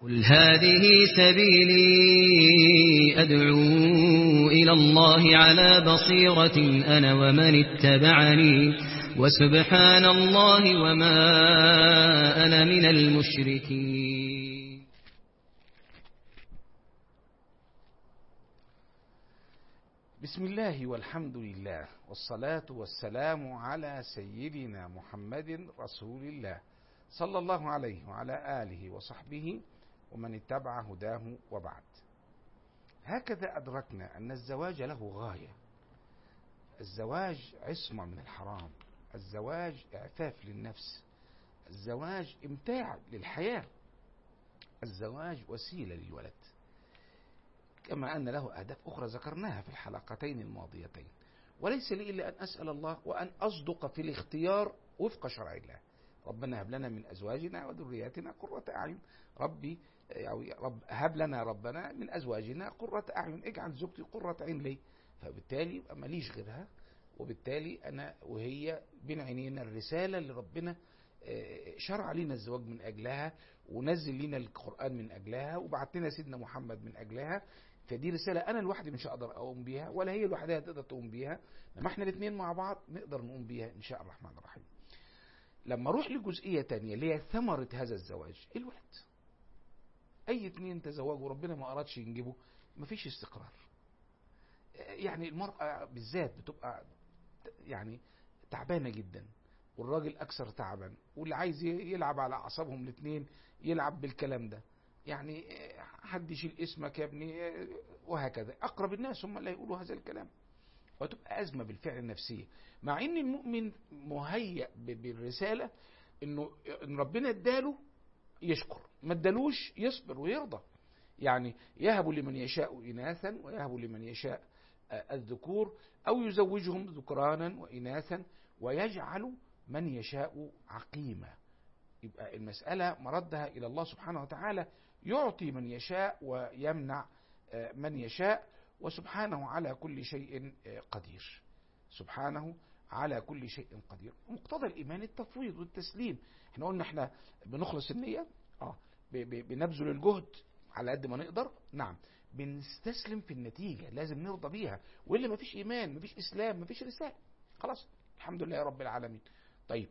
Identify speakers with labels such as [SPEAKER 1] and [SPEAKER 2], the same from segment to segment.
[SPEAKER 1] قل هذه سبيلي أدعو إلى الله على بصيرة أنا ومن اتبعني وسبحان الله وما أنا من المشركين
[SPEAKER 2] بسم الله والحمد لله والصلاة والسلام على سيدنا محمد رسول الله صلى الله عليه وعلى آله وصحبه ومن اتبع هداه وبعد هكذا أدركنا أن الزواج له غاية الزواج عصمة من الحرام الزواج إعفاف للنفس الزواج إمتاع للحياة الزواج وسيلة للولد كما أن له أهداف أخرى ذكرناها في الحلقتين الماضيتين وليس لي إلا أن أسأل الله وأن أصدق في الاختيار وفق شرع الله ربنا هب لنا من أزواجنا وذرياتنا قرة أعين ربي يعني رب هب لنا ربنا من أزواجنا قرة أعين اجعل زوجتي قرة عين لي فبالتالي يبقى ماليش غيرها وبالتالي أنا وهي بين عينينا الرسالة اللي ربنا شرع لنا الزواج من أجلها ونزل لنا القرآن من أجلها وبعت لنا سيدنا محمد من أجلها فدي رسالة أنا لوحدي مش هقدر أقوم بيها ولا هي لوحدها تقدر تقوم بيها لما احنا الاثنين مع بعض نقدر نقوم بيها إن شاء الرحمن الرحيم لما اروح لجزئية تانية اللي هي ثمرة هذا الزواج الولد أي اتنين تزوجوا ربنا ما أرادش ينجبوا مفيش استقرار يعني المرأة بالذات بتبقى يعني تعبانة جدا والراجل أكثر تعبا واللي عايز يلعب على أعصابهم الاثنين يلعب بالكلام ده يعني حد يشيل اسمك يا ابني وهكذا أقرب الناس هم اللي يقولوا هذا الكلام وتبقى أزمة بالفعل النفسية مع إن المؤمن مهيأ بالرسالة إنه إن ربنا اداله يشكر ما ادالوش يصبر ويرضى يعني يهب لمن يشاء إناثا ويهب لمن يشاء الذكور أو يزوجهم ذكرانا وإناثا ويجعل من يشاء عقيما يبقى المسألة مردها إلى الله سبحانه وتعالى يعطي من يشاء ويمنع من يشاء وسبحانه على كل شيء قدير سبحانه على كل شيء قدير مقتضى الإيمان التفويض والتسليم احنا قلنا احنا بنخلص النية اه بنبذل الجهد على قد ما نقدر نعم بنستسلم في النتيجة لازم نرضى بيها وإلا مفيش إيمان مفيش إسلام مفيش رسالة خلاص الحمد لله يا رب العالمين طيب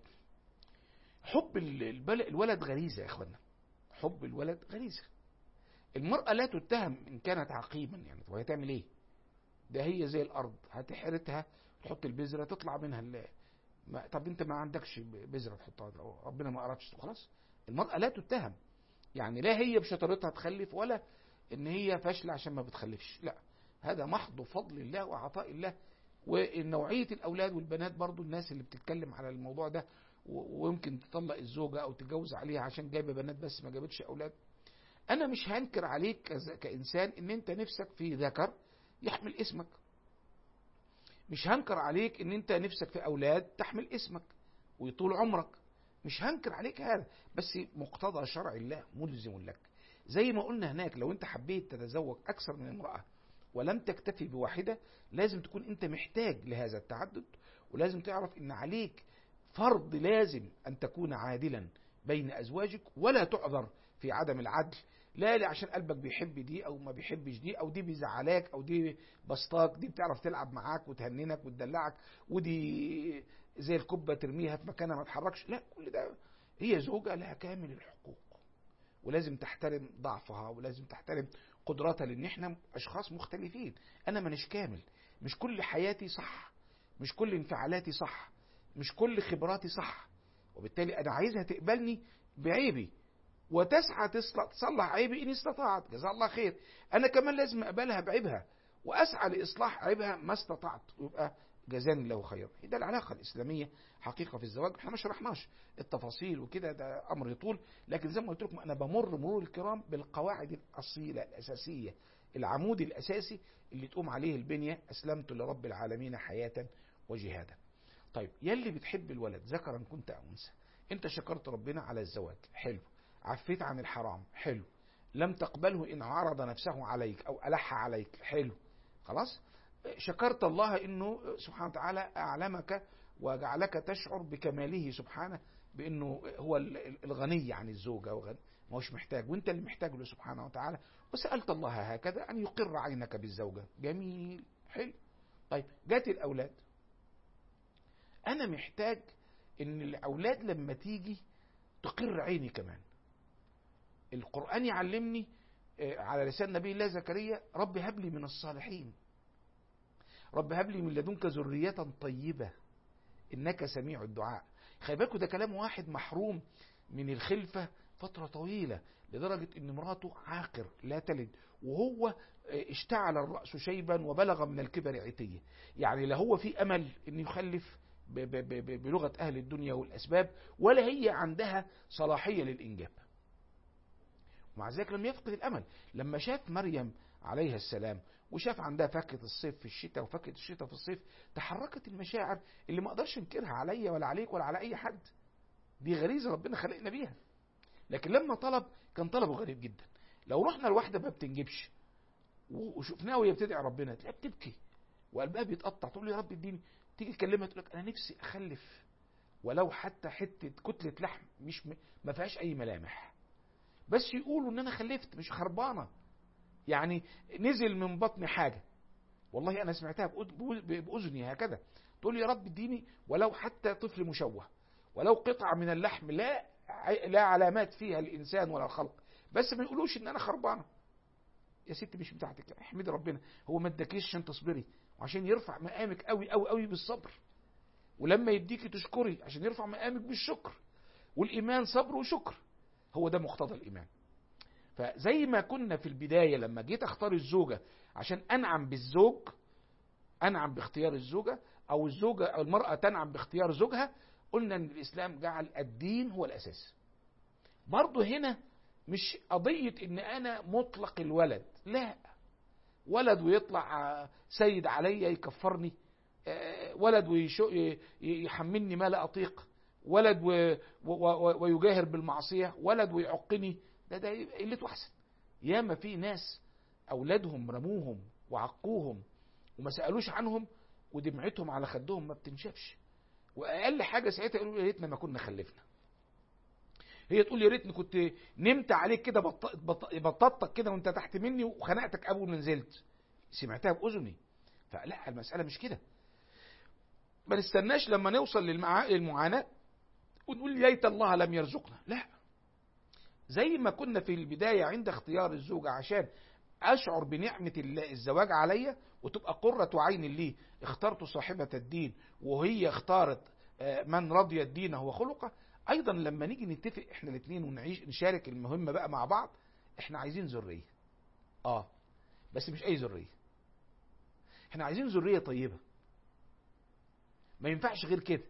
[SPEAKER 2] حب الولد غريزة يا إخوانا حب الولد غريزة المرأة لا تتهم إن كانت عقيما يعني وهي تعمل إيه ده هي زي الأرض هتحرتها تحط البذرة تطلع منها اللي. ما طب أنت ما عندكش بذرة تحطها ربنا ما أردش خلاص المرأة لا تتهم يعني لا هي بشطارتها تخلف ولا ان هي فاشله عشان ما بتخلفش لا هذا محض فضل الله وعطاء الله ونوعيه الاولاد والبنات برضو الناس اللي بتتكلم على الموضوع ده ويمكن تطلق الزوجه او تتجوز عليها عشان جايبه بنات بس ما جابتش اولاد انا مش هنكر عليك كانسان ان انت نفسك في ذكر يحمل اسمك مش هنكر عليك ان انت نفسك في اولاد تحمل اسمك ويطول عمرك مش هنكر عليك هذا بس مقتضى شرع الله ملزم لك زي ما قلنا هناك لو انت حبيت تتزوج اكثر من امرأة ولم تكتفي بواحدة لازم تكون انت محتاج لهذا التعدد ولازم تعرف ان عليك فرض لازم ان تكون عادلا بين ازواجك ولا تعذر في عدم العدل لا عشان قلبك بيحب دي او ما بيحبش دي او دي بيزعلاك او دي بسطاك دي بتعرف تلعب معاك وتهننك وتدلعك ودي زي الكبه ترميها في مكانها ما تحركش لا كل ده هي زوجه لها كامل الحقوق ولازم تحترم ضعفها ولازم تحترم قدراتها لان احنا اشخاص مختلفين انا مانيش كامل مش كل حياتي صح مش كل انفعالاتي صح مش كل خبراتي صح وبالتالي انا عايزها تقبلني بعيبي وتسعى تصلح عيبي ان استطاعت جزاها الله خير انا كمان لازم اقبلها بعيبها واسعى لاصلاح عيبها ما استطعت يبقى جزاني الله خيرا ده العلاقه الاسلاميه حقيقه في الزواج احنا ما شرحناش التفاصيل وكده ده امر يطول لكن زي ما قلت لكم انا بمر مرور الكرام بالقواعد الاصيله الاساسيه العمود الاساسي اللي تقوم عليه البنيه اسلمت لرب العالمين حياه وجهادا طيب يلي بتحب الولد ذكرا كنت او انثى انت شكرت ربنا على الزواج حلو عفيت عن الحرام حلو لم تقبله ان عرض نفسه عليك او الح عليك حلو خلاص شكرت الله انه سبحانه وتعالى اعلمك وجعلك تشعر بكماله سبحانه بانه هو الغني عن الزوجه وغني ما هوش محتاج وانت اللي محتاج له سبحانه وتعالى وسالت الله هكذا ان يقر عينك بالزوجه جميل حلو طيب جات الاولاد انا محتاج ان الاولاد لما تيجي تقر عيني كمان القران يعلمني على لسان نبي الله زكريا رب هب لي من الصالحين رب هب لي من لدنك ذرية طيبة إنك سميع الدعاء خلي بالكوا ده كلام واحد محروم من الخلفة فترة طويلة لدرجة إن مراته عاقر لا تلد وهو اشتعل الرأس شيبا وبلغ من الكبر عتية يعني لا هو في أمل إنه يخلف بلغة أهل الدنيا والأسباب ولا هي عندها صلاحية للإنجاب ومع ذلك لم يفقد الأمل لما شاف مريم عليها السلام وشاف عندها فاكهة الصيف في الشتاء وفاكهة الشتاء في الصيف تحركت المشاعر اللي ما اقدرش انكرها عليا ولا عليك ولا على اي حد دي غريزة ربنا خلقنا بيها لكن لما طلب كان طلبه غريب جدا لو رحنا لواحدة ما بتنجبش وشفناها وهي بتدعي ربنا تلاقيها بتبكي وقلبها بيتقطع تقول له يا رب اديني تيجي تكلمها تقول لك انا نفسي اخلف ولو حتى حتة كتلة لحم مش م... ما فيهاش اي ملامح بس يقولوا ان انا خلفت مش خربانه يعني نزل من بطني حاجه والله انا سمعتها باذني هكذا تقول يا رب اديني ولو حتى طفل مشوه ولو قطعه من اللحم لا لا علامات فيها الانسان ولا الخلق بس ما يقولوش ان انا خربانه يا ست مش بتاعتك احمدي ربنا هو ما اداكيش عشان تصبري وعشان يرفع مقامك قوي قوي قوي بالصبر ولما يديكي تشكري عشان يرفع مقامك بالشكر والايمان صبر وشكر هو ده مقتضى الايمان فزي ما كنا في البدايه لما جيت اختار الزوجه عشان انعم بالزوج انعم باختيار الزوجه او الزوجه او المراه تنعم باختيار زوجها قلنا ان الاسلام جعل الدين هو الاساس برضه هنا مش قضيه ان انا مطلق الولد لا ولد ويطلع سيد عليا يكفرني ولد ويحملني ما لا اطيق ولد و... و... ويجاهر بالمعصية ولد ويعقني ده ده قلته أحسن ياما في ناس أولادهم رموهم وعقوهم وما سألوش عنهم ودمعتهم على خدهم ما بتنشفش وأقل حاجة ساعتها يقولوا يا ريتنا ما كنا خلفنا هي تقول يا ريتني كنت نمت عليك كده بططتك كده وانت تحت مني وخنقتك اول ما نزلت سمعتها باذني فلا المساله مش كده ما نستناش لما نوصل للمعاناه ونقول ليت الله لم يرزقنا لا زي ما كنا في البداية عند اختيار الزوجة عشان أشعر بنعمة الزواج عليا وتبقى قرة عين لي اخترت صاحبة الدين وهي اختارت من رضي الدين هو خلقه أيضا لما نيجي نتفق احنا الاثنين ونعيش نشارك المهمة بقى مع بعض احنا عايزين ذرية اه بس مش أي ذرية احنا عايزين ذرية طيبة ما ينفعش غير كده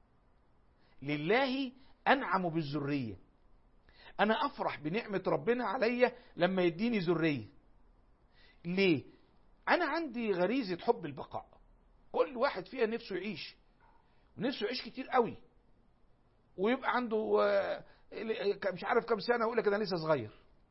[SPEAKER 2] لله انعم بالذريه انا افرح بنعمه ربنا عليا لما يديني ذريه ليه انا عندي غريزه حب البقاء كل واحد فيها نفسه يعيش ونفسه يعيش كتير قوي ويبقى عنده مش عارف كم سنه يقول لك انا لسه صغير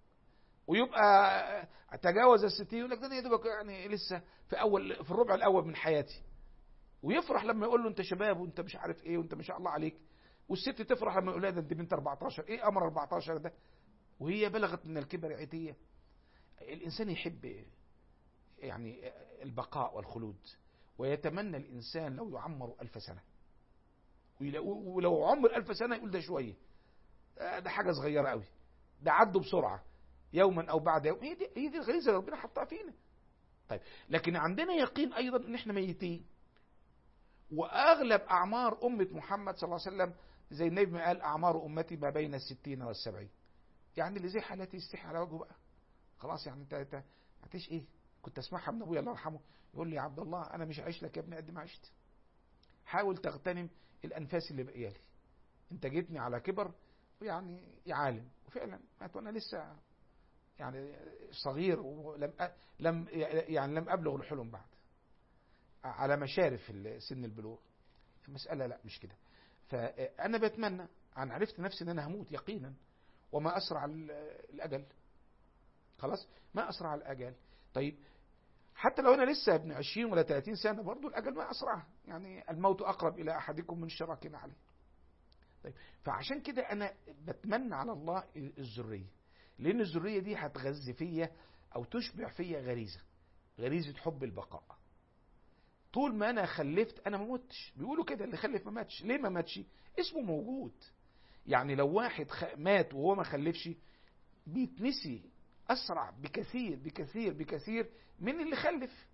[SPEAKER 2] ويبقى تجاوز الستين يقول لك ده يا دوبك يعني لسه في اول في الربع الاول من حياتي ويفرح لما يقول له انت شباب وانت مش عارف ايه وانت ما شاء الله عليك والست تفرح لما يقول لها ده انت بنت 14 ايه امر 14 ده وهي بلغت من الكبر عتيه الانسان يحب يعني البقاء والخلود ويتمنى الانسان لو يعمر ألف سنه ولو عمر ألف سنه يقول ده شويه ده حاجه صغيره قوي ده عدوا بسرعه يوما او بعد يوم هي دي هي دي الغريزه اللي ربنا حطها فينا طيب لكن عندنا يقين ايضا ان احنا ميتين واغلب اعمار امه محمد صلى الله عليه وسلم زي النبي ما قال اعمار امتي ما بين الستين والسبعين يعني اللي زي حالتي يستحي على وجهه بقى خلاص يعني انت انت هتعيش ايه كنت اسمعها من ابويا الله يرحمه يقول لي يا عبد الله انا مش عايش لك يا ابني قد ما عشت حاول تغتنم الانفاس اللي باقيه لي انت جيتني على كبر ويعني يا عالم وفعلا مات وانا لسه يعني صغير ولم أ... لم يعني لم ابلغ الحلم بعد على مشارف سن البلوغ المسألة لا مش كده فأنا بتمنى أنا عرفت نفسي أن أنا هموت يقينا وما أسرع الأجل خلاص ما أسرع الأجل طيب حتى لو أنا لسه ابن 20 ولا 30 سنة برضو الأجل ما أسرع يعني الموت أقرب إلى أحدكم من شراك عليه طيب فعشان كده انا بتمنى على الله الذريه لان الذريه دي هتغذي فيا او تشبع فيا غريزه غريزه حب البقاء طول ما انا خلفت انا ما متش بيقولوا كده اللي خلف ما ماتش ليه ما ماتش اسمه موجود يعني لو واحد خ... مات وهو ما خلفش بيتنسي اسرع بكثير بكثير بكثير من اللي خلف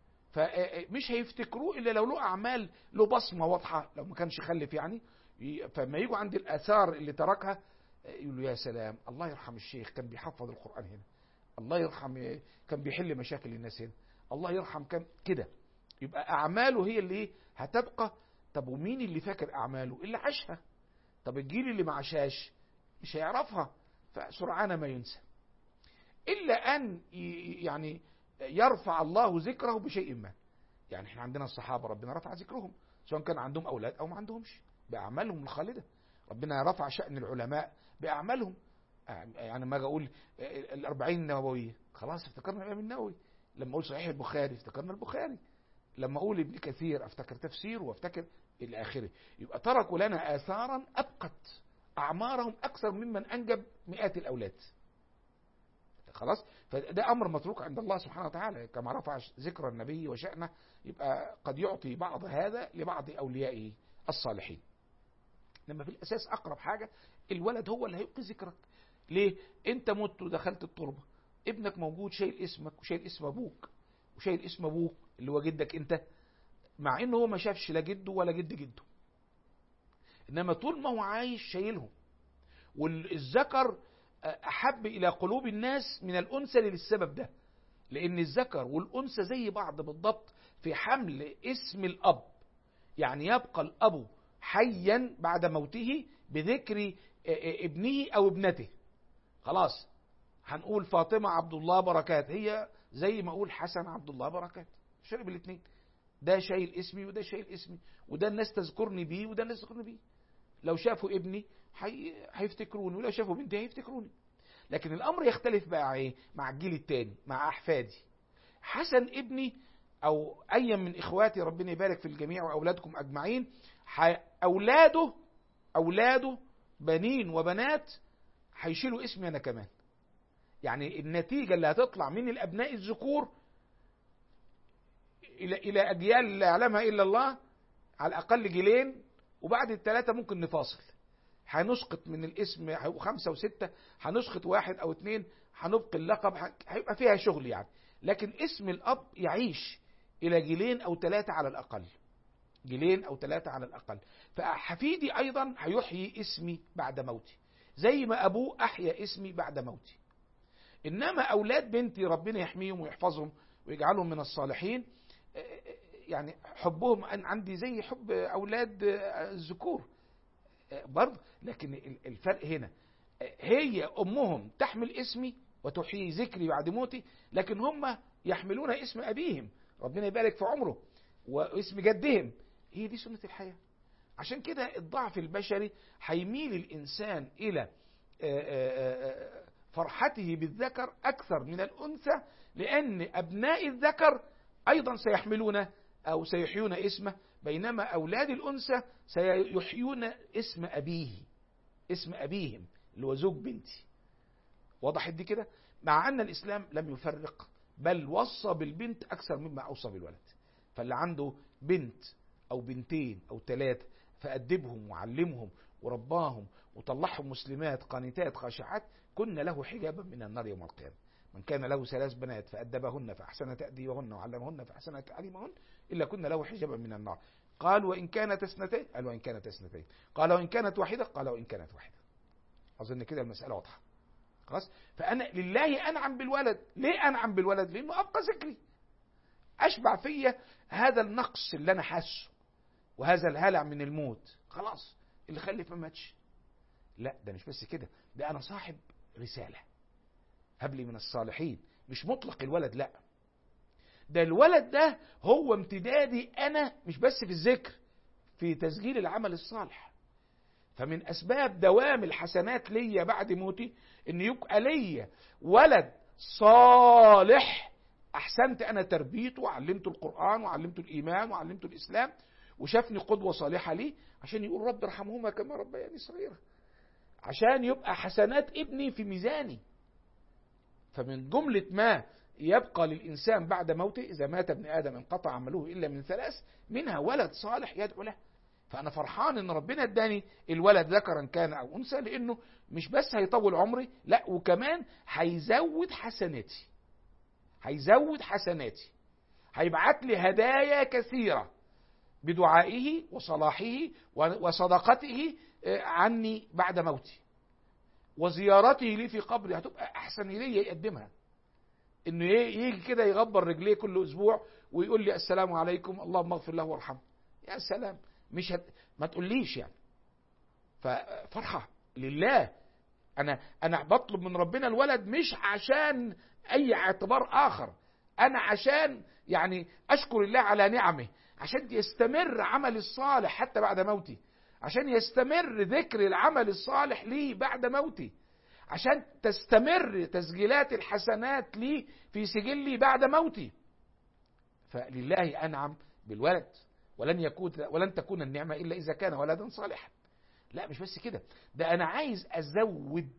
[SPEAKER 2] فمش هيفتكروه الا لو له اعمال له بصمه واضحه لو ما كانش خلف يعني فما يجوا عند الاثار اللي تركها يقولوا يا سلام الله يرحم الشيخ كان بيحفظ القران هنا الله يرحم كان بيحل مشاكل الناس هنا الله يرحم كان كده يبقى اعماله هي اللي هتبقى طب ومين اللي فاكر اعماله اللي عاشها طب الجيل اللي ما عاشهاش مش هيعرفها فسرعان ما ينسى الا ان يعني يرفع الله ذكره بشيء ما يعني احنا عندنا الصحابه ربنا رفع ذكرهم سواء كان عندهم اولاد او ما عندهمش باعمالهم الخالده ربنا رفع شان العلماء باعمالهم يعني ما اجي اقول الأربعين النوويه خلاص افتكرنا الامام النووي لما اقول صحيح البخاري افتكرنا البخاري لما اقول ابن كثير افتكر تفسيره وافتكر الى اخره يبقى تركوا لنا اثارا ابقت اعمارهم اكثر ممن انجب مئات الاولاد خلاص فده امر متروك عند الله سبحانه وتعالى كما رفع ذكر النبي وشأنه يبقى قد يعطي بعض هذا لبعض اوليائه الصالحين لما في الاساس اقرب حاجه الولد هو اللي هيبقي ذكرك ليه انت مت ودخلت التربه ابنك موجود شايل اسمك وشايل اسم ابوك وشايل اسم ابوك اللي هو جدك انت مع انه هو ما شافش لا جده ولا جد جده انما طول ما هو عايش شايلهم والذكر احب الى قلوب الناس من الانثى للسبب ده لان الذكر والانثى زي بعض بالضبط في حمل اسم الاب يعني يبقى الاب حيا بعد موته بذكر ابنه او ابنته خلاص هنقول فاطمه عبد الله بركات هي زي ما اقول حسن عبد الله بركات شرب الاثنين ده شايل اسمي وده شايل اسمي وده الناس تذكرني بيه وده الناس تذكرني بيه لو شافوا ابني هيفتكروني ولو شافوا بنتي هيفتكروني لكن الامر يختلف بقى ايه مع الجيل الثاني مع احفادي حسن ابني او اي من اخواتي ربنا يبارك في الجميع واولادكم اجمعين اولاده اولاده بنين وبنات هيشيلوا اسمي انا كمان يعني النتيجه اللي هتطلع من الابناء الذكور الى الى اجيال لا يعلمها الا الله على الاقل جيلين وبعد الثلاثه ممكن نفاصل هنسقط من الاسم هيبقوا خمسه وسته هنسقط واحد او اثنين هنبقي اللقب هيبقى فيها شغل يعني لكن اسم الاب يعيش الى جيلين او ثلاثه على الاقل جيلين او ثلاثه على الاقل فحفيدي ايضا هيحيي اسمي بعد موتي زي ما ابوه احيا اسمي بعد موتي انما اولاد بنتي ربنا يحميهم ويحفظهم ويجعلهم من الصالحين يعني حبهم عندي زي حب اولاد الذكور برضه لكن الفرق هنا هي امهم تحمل اسمي وتحيي ذكري بعد موتي لكن هم يحملون اسم ابيهم ربنا يبارك في عمره واسم جدهم هي دي سنه الحياه عشان كده الضعف البشري هيميل الانسان الى فرحته بالذكر اكثر من الانثى لان ابناء الذكر ايضا سيحملون او سيحيون اسمه بينما اولاد الانثى سيحيون اسم ابيه اسم ابيهم اللي هو زوج بنتي وضحت دي كده مع ان الاسلام لم يفرق بل وصى بالبنت اكثر مما اوصى بالولد فاللي عنده بنت او بنتين او ثلاثه فادبهم وعلمهم ورباهم وطلعهم مسلمات قانتات خاشعات كن له حجابا من النار يوم القيامه من كان له ثلاث بنات فأدبهن فأحسن تأديبهن وعلمهن فأحسن تعليمهن إلا كن له حجابا من النار قال وإن كانت اثنتين قال وإن كانت اثنتين قال وإن كانت واحدة قال وإن كانت واحدة أظن كده المسألة واضحة خلاص فأنا لله أنعم بالولد ليه أنعم بالولد لأنه أبقى ذكري أشبع فيا هذا النقص اللي أنا حاسه وهذا الهلع من الموت خلاص اللي خلف ما ماتش لا ده مش بس كده ده أنا صاحب رسالة هب لي من الصالحين مش مطلق الولد لا ده الولد ده هو امتدادي انا مش بس في الذكر في تسجيل العمل الصالح فمن اسباب دوام الحسنات ليا بعد موتي ان يبقى ليا ولد صالح احسنت انا تربيته وعلمته القران وعلمته الايمان وعلمته الاسلام وشافني قدوة صالحة ليه عشان يقول رب ارحمهما كما ربياني صغيرا عشان يبقى حسنات ابني في ميزاني فمن جملة ما يبقى للإنسان بعد موته إذا مات ابن آدم انقطع عمله إلا من ثلاث منها ولد صالح يدعو له فأنا فرحان إن ربنا اداني الولد ذكرا كان أو أنثى لأنه مش بس هيطول عمري لا وكمان هيزود حسناتي هيزود حسناتي هيبعت لي هدايا كثيرة بدعائه وصلاحه وصدقته عني بعد موتي وزيارته لي في قبري هتبقى أحسن هدية يقدمها انه يجي كده يغبر رجليه كل اسبوع ويقول لي السلام عليكم اللهم اغفر له وارحمه يا سلام مش هت... ما تقوليش يعني ففرحه لله انا انا بطلب من ربنا الولد مش عشان اي اعتبار اخر انا عشان يعني اشكر الله على نعمه عشان يستمر عمل الصالح حتى بعد موتي عشان يستمر ذكر العمل الصالح لي بعد موتي عشان تستمر تسجيلات الحسنات لي في سجلي بعد موتي فلله انعم بالولد ولن يكون ولن تكون النعمه الا اذا كان ولدا صالحا لا مش بس كده ده انا عايز ازود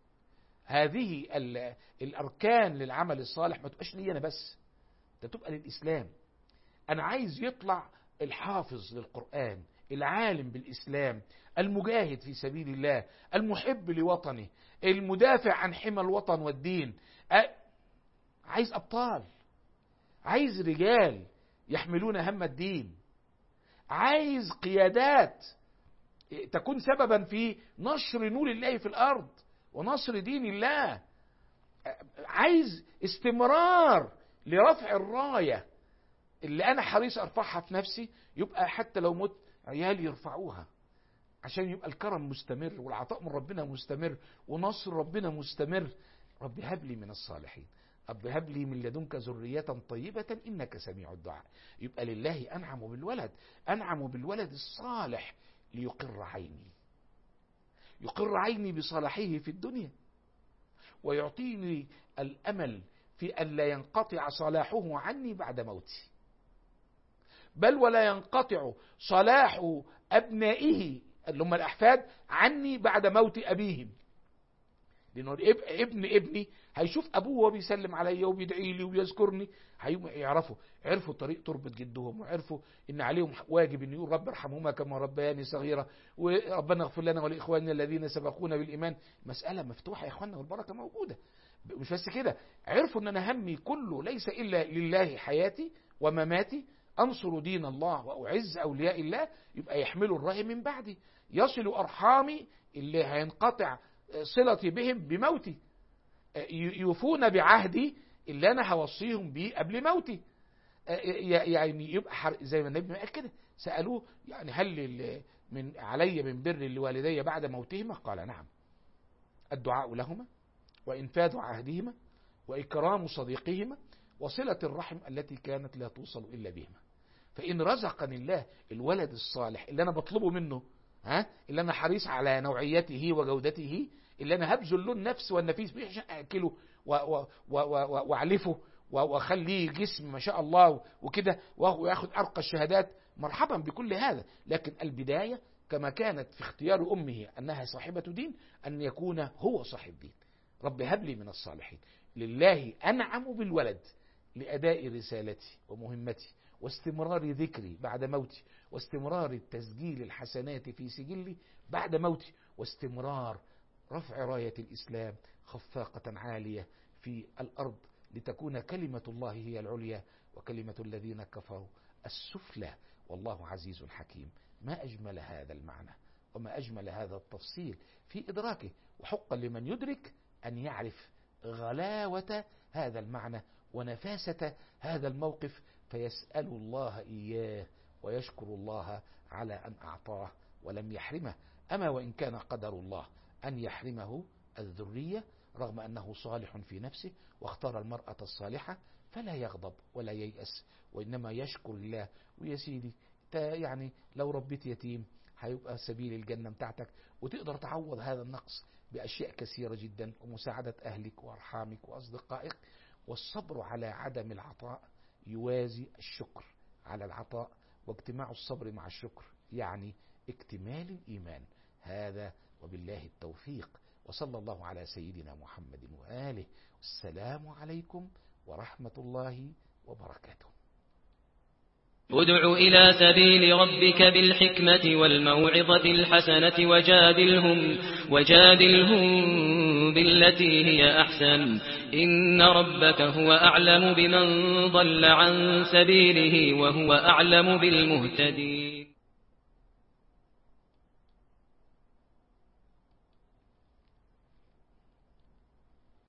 [SPEAKER 2] هذه الاركان للعمل الصالح ما تبقاش لي انا بس ده تبقى للاسلام انا عايز يطلع الحافظ للقران العالم بالاسلام المجاهد في سبيل الله المحب لوطنه المدافع عن حمى الوطن والدين عايز ابطال عايز رجال يحملون هم الدين عايز قيادات تكون سببا في نشر نور الله في الارض ونصر دين الله عايز استمرار لرفع الرايه اللي انا حريص ارفعها في نفسي يبقى حتى لو مت عيالي يرفعوها عشان يبقى الكرم مستمر والعطاء من ربنا مستمر ونصر ربنا مستمر رب هب لي من الصالحين رب هب لي من لدنك ذرية طيبة إنك سميع الدعاء يبقى لله أنعم بالولد أنعم بالولد الصالح ليقر عيني يقر عيني بصلاحه في الدنيا ويعطيني الأمل في أن لا ينقطع صلاحه عني بعد موتي بل ولا ينقطع صلاح أبنائه اللي هم الأحفاد عني بعد موت أبيهم لأنه ابن ابني هيشوف أبوه وهو بيسلم عليا وبيدعي لي ويذكرني هيعرفوا عرفوا طريق تربة جدهم وعرفوا إن عليهم واجب إن يقول رب ارحمهما كما ربياني صغيرة وربنا اغفر لنا ولإخواننا الذين سبقونا بالإيمان مسألة مفتوحة يا إخواننا والبركة موجودة مش بس كده عرفوا إن أنا همي كله ليس إلا لله حياتي ومماتي أنصر دين الله وأعز أولياء الله يبقى يحملوا الراية من بعدي يصل أرحامي اللي هينقطع صلتي بهم بموتي يوفون بعهدي اللي أنا هوصيهم بيه قبل موتي يعني يبقى زي ما النبي قال كده سألوه يعني هل من علي من بر لوالدي بعد موتهما قال نعم الدعاء لهما وإنفاذ عهدهما وإكرام صديقهما وصلة الرحم التي كانت لا توصل إلا بهما فإن رزقني الله الولد الصالح اللي أنا بطلبه منه ها اللي أنا حريص على نوعيته وجودته اللي أنا هبذل له النفس والنفيس بيه عشان أكله وأعلفه وأخليه جسم ما شاء الله وكده وياخد أرقى الشهادات مرحبا بكل هذا لكن البداية كما كانت في اختيار أمه أنها صاحبة دين أن يكون هو صاحب دين رب هب لي من الصالحين لله أنعم بالولد لأداء رسالتي ومهمتي واستمرار ذكري بعد موتي واستمرار تسجيل الحسنات في سجلي بعد موتي واستمرار رفع راية الإسلام خفاقة عالية في الأرض لتكون كلمة الله هي العليا وكلمة الذين كفروا السفلى والله عزيز حكيم ما أجمل هذا المعنى وما أجمل هذا التفصيل في إدراكه وحقا لمن يدرك أن يعرف غلاوة هذا المعنى ونفاسة هذا الموقف فيسأل الله إياه ويشكر الله على أن أعطاه ولم يحرمه أما وإن كان قدر الله أن يحرمه الذرية رغم أنه صالح في نفسه واختار المرأة الصالحة فلا يغضب ولا ييأس وإنما يشكر الله ويا سيدي يعني لو ربيت يتيم هيبقى سبيل الجنة بتاعتك وتقدر تعوض هذا النقص بأشياء كثيرة جدا ومساعدة أهلك وأرحامك وأصدقائك والصبر على عدم العطاء يوازي الشكر على العطاء واجتماع الصبر مع الشكر يعني اكتمال الإيمان هذا وبالله التوفيق وصلى الله على سيدنا محمد وآله السلام عليكم ورحمة الله وبركاته
[SPEAKER 1] ادع إلى سبيل ربك بالحكمة والموعظة الحسنة وجادلهم, وجادلهم بالتي هي أحسن إن ربك هو أعلم بمن ضل عن سبيله وهو أعلم بالمهتدين